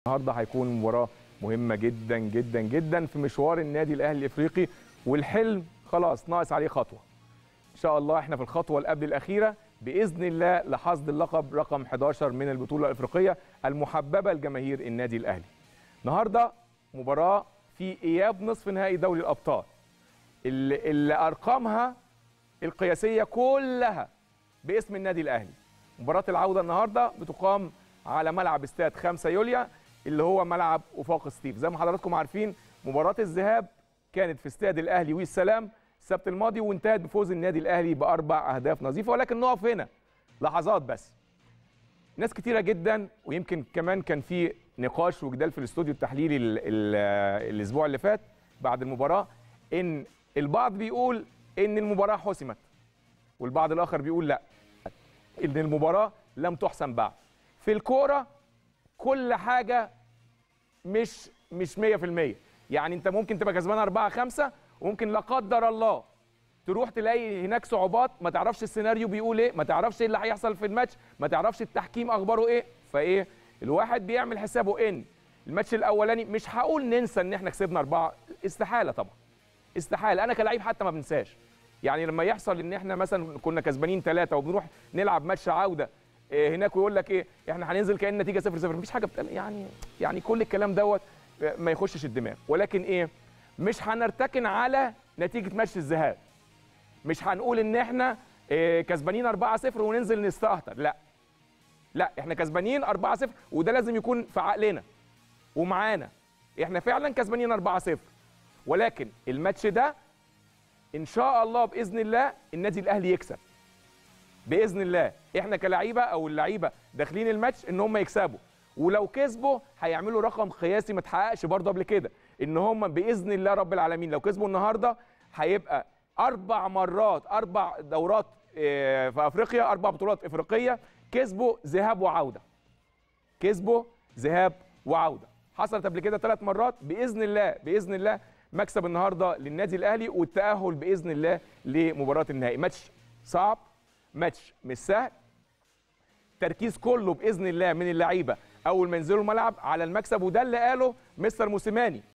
النهارده هيكون مباراه مهمه جدا جدا جدا في مشوار النادي الاهلي الافريقي والحلم خلاص ناقص عليه خطوه ان شاء الله احنا في الخطوه اللي قبل الاخيره باذن الله لحصد اللقب رقم 11 من البطوله الافريقيه المحببه لجماهير النادي الاهلي النهارده مباراه في اياب نصف نهائي دوري الابطال اللي, اللي ارقامها القياسيه كلها باسم النادي الاهلي مباراه العوده النهارده بتقام على ملعب استاد 5 يوليو اللي هو ملعب وفاق ستيف زي ما حضراتكم عارفين مباراه الذهاب كانت في استاد الاهلي والسلام السبت الماضي وانتهت بفوز النادي الاهلي باربع اهداف نظيفه ولكن نقف هنا لحظات بس ناس كتيره جدا ويمكن كمان كان في نقاش وجدال في الاستوديو التحليلي ال ال الاسبوع اللي فات بعد المباراه ان البعض بيقول ان المباراه حسمت والبعض الاخر بيقول لا ان المباراه لم تحسم بعد في الكوره كل حاجه مش مش 100% يعني انت ممكن تبقى كسبان 4 5 وممكن لا قدر الله تروح تلاقي هناك صعوبات ما تعرفش السيناريو بيقول ايه ما تعرفش ايه اللي هيحصل في الماتش ما تعرفش التحكيم اخباره ايه فايه الواحد بيعمل حسابه ان الماتش الاولاني مش هقول ننسى ان احنا كسبنا اربعه استحاله طبعا استحاله انا كلاعب حتى ما بنساش يعني لما يحصل ان احنا مثلا كنا كسبانين ثلاثه وبنروح نلعب ماتش عوده إيه هناك ويقول لك ايه احنا هننزل كان النتيجه 0 0 مفيش حاجه بتقل يعني يعني كل الكلام دوت ما يخشش الدماغ ولكن ايه مش هنرتكن على نتيجه ماتش الذهاب مش هنقول ان احنا إيه كسبانين 4 0 وننزل نستهتر لا لا احنا كسبانين 4 0 وده لازم يكون في عقلنا ومعانا احنا فعلا كسبانين 4 0 ولكن الماتش ده ان شاء الله باذن الله النادي الاهلي يكسب باذن الله احنا كلعيبه او اللعيبه داخلين الماتش ان هم يكسبوا ولو كسبوا هيعملوا رقم قياسي ما اتحققش برضه قبل كده ان هم باذن الله رب العالمين لو كسبوا النهارده هيبقى اربع مرات اربع دورات في افريقيا اربع بطولات افريقيه كسبوا ذهاب وعوده كسبوا ذهاب وعوده حصلت قبل كده ثلاث مرات باذن الله باذن الله مكسب النهارده للنادي الاهلي والتاهل باذن الله لمباراه النهائي ماتش صعب ماتش مش سهل تركيز كله باذن الله من اللعيبه اول ما ينزلوا الملعب على المكسب وده اللي قاله مستر موسيماني